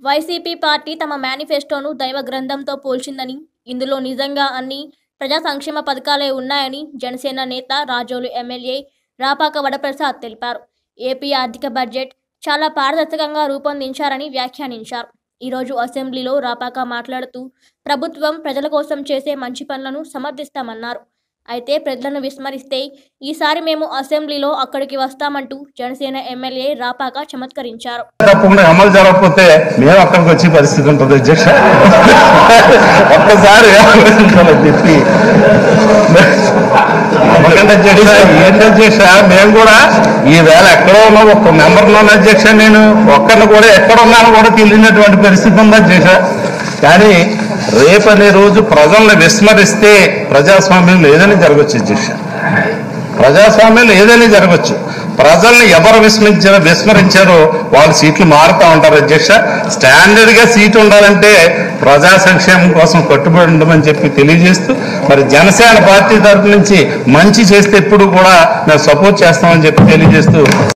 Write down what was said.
YCP party తమ మేనిఫెస్టోను దైవ గ్రంథంతో పోల్చిందని ఇందులో నిజంగా అన్ని ప్రజా సంక్షేమ పథకాలే ఉన్నాయని జనసేన నేత రాజోలు ఎమ్మెల్యే రాపాక వడప్రసాద్ తెలిపారు ఏపీ ఆర్థిక బడ్జెట్ చాలా పారదర్శకంగా రూపొందించారని వ్యాఖ్యానించారు ఈరోజు అసెంబ్లీలో రాపాక మాట్లాడుతూ ప్రభుత్వం ప్రజల కోసం చేసే మంచి పనులను సమర్థిస్తామన్నారు అయితే ప్రజలను విస్మరిస్తే ఈసారి మేము అసెంబ్లీలో అక్కడికి వస్తామంటూ జనసేన ఎమ్మెల్యే రాపాక చమత్కరించారు తప్పకుండా అమలు జరగకపోతే మేము అక్కడికి వచ్చే పరిస్థితి ఉంటుంది అధ్యక్ష ఒక్కసారి ఆలోచించాలని చెప్పి ఎందుకంటే అధ్యక్ష ఏంటి అధ్యక్ష మేము కూడా ఈ వేళ ఎక్కడో ఉన్నా ఒక్క మెంబర్ ఉన్నాను అధ్యక్ష నేను ఒక్కరిని కూడా ఎక్కడ ఉన్నాను కూడా తెలియనటువంటి పరిస్థితి ఉంది అధ్యక్ష కానీ రేపనే రోజు ప్రజల్ని విస్మరిస్తే ప్రజాస్వామ్యం లేదని జరగచ్చు అధ్యక్ష ప్రజాస్వామ్యంలో ఏదైనా జరగచ్చు ప్రజల్ని ఎవరు విస్మరించారో విస్మరించారో వాళ్ళ సీట్లు మారుతూ ఉంటారు అధ్యక్ష స్టాండర్డ్ గా సీట్ ఉండాలంటే ప్రజా సంక్షేమం కోసం కట్టుబడి ఉండమని చెప్పి తెలియజేస్తూ మరి జనసేన పార్టీ తరపు నుంచి మంచి చేస్తే ఎప్పుడు కూడా మేము సపోర్ట్ చేస్తామని చెప్పి తెలియజేస్తూ